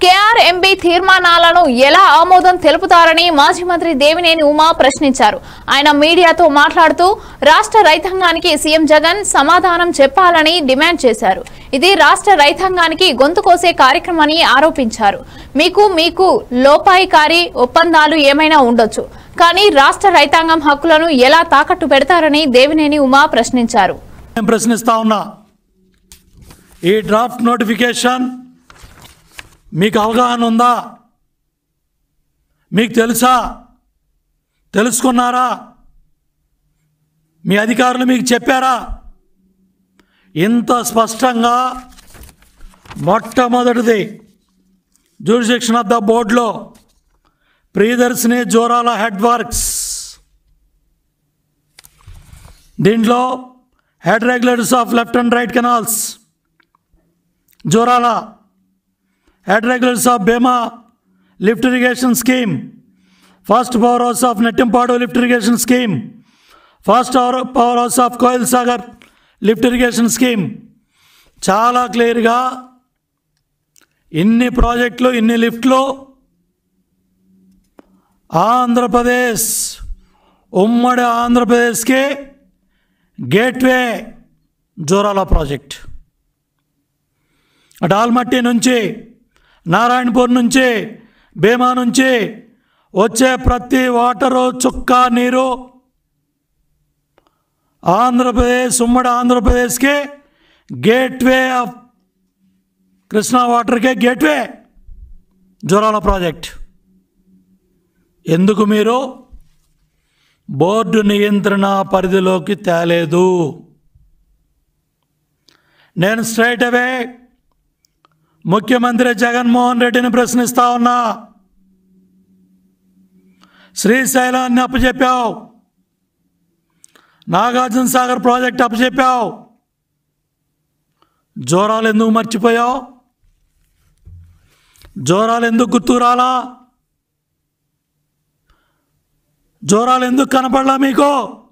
KR MP తీర్మానాలను ఎలా ఆమోదం తెలుపుతారని మాజీ మంత్రి దేవినేని ఉమా ప్రశ్నించారు ఆయన మీడియాతో మాట్లాడుతూ రాష్ట్ర రైతాంగానికి సీఎం జగన్ సమాధానం చెప్పాలని డిమాండ్ చేశారు ఇది రాష్ట్ర రైతాంగానికి గొంతు కోసే కార్యక్రమని ఆరోపించారు మీకు మీకు లోపాయికారి ఒప్పందాలు ఏమైనా ఉండొచ్చు కానీ రాష్ట్ర రైతాంగం హక్కులను ఎలా తాకట్టు పెడతారని దేవినేని ఉమా ప్రశ్నించారు నేను ప్రశ్నిస్తా ఉన్నా ఈ డ్రాఫ్ట్ నోటిఫికేషన్ మీకు అవగాహన ఉందా మీకు తెలుసా తెలుసుకున్నారా మీ అధికారులు మీకు చెప్పారా ఇంత స్పష్టంగా మొట్టమొదటిది జ్యూరిడిక్షన్ ఆఫ్ ద బోర్డులో ప్రియదర్శిని జోరాల హెడ్ వర్క్స్ దీంట్లో head regulators of left and right canals Jurala head regulators of Bhima lift irrigation scheme fast power house of Nettempadu lift irrigation scheme fast power house of Koil Sagar lift irrigation scheme చాలా క్లియర్గా ఇన్ని ప్రాజెక్టులు ఇన్ని లిఫ్ట్లు ఆంధ్రప్రదేశ్ ఉమ్మడి ఆంధ్రప్రదేశ్కి గేట్వే జోరాల ప్రాజెక్ట్ డాల్మట్టి నుంచి నారాయణపూర్ నుంచి భీమా నుంచి వచ్చే ప్రతి వాటరు చుక్క నీరు ఆంధ్రప్రదేశ్ ఉమ్మడి ఆంధ్రప్రదేశ్కి గేట్వే ఆఫ్ కృష్ణా వాటర్కే గేట్వే జోరాల ప్రాజెక్ట్ ఎందుకు మీరు బోర్డు నియంత్రణ పరిధిలోకి తేలేదు నేను స్ట్రైట్ అవే ముఖ్యమంత్రి జగన్మోహన్ రెడ్డిని ప్రశ్నిస్తా ఉన్నా శ్రీశైలాన్ని అప్పచెప్పావు నాగార్జున సాగర్ ప్రాజెక్ట్ అప్పచెప్పావు జోరాలు ఎందుకు మర్చిపోయావు జోరాలు ఎందుకు గుర్తు రాలా జోరాలు ఎందుకు కనపడలా మీకు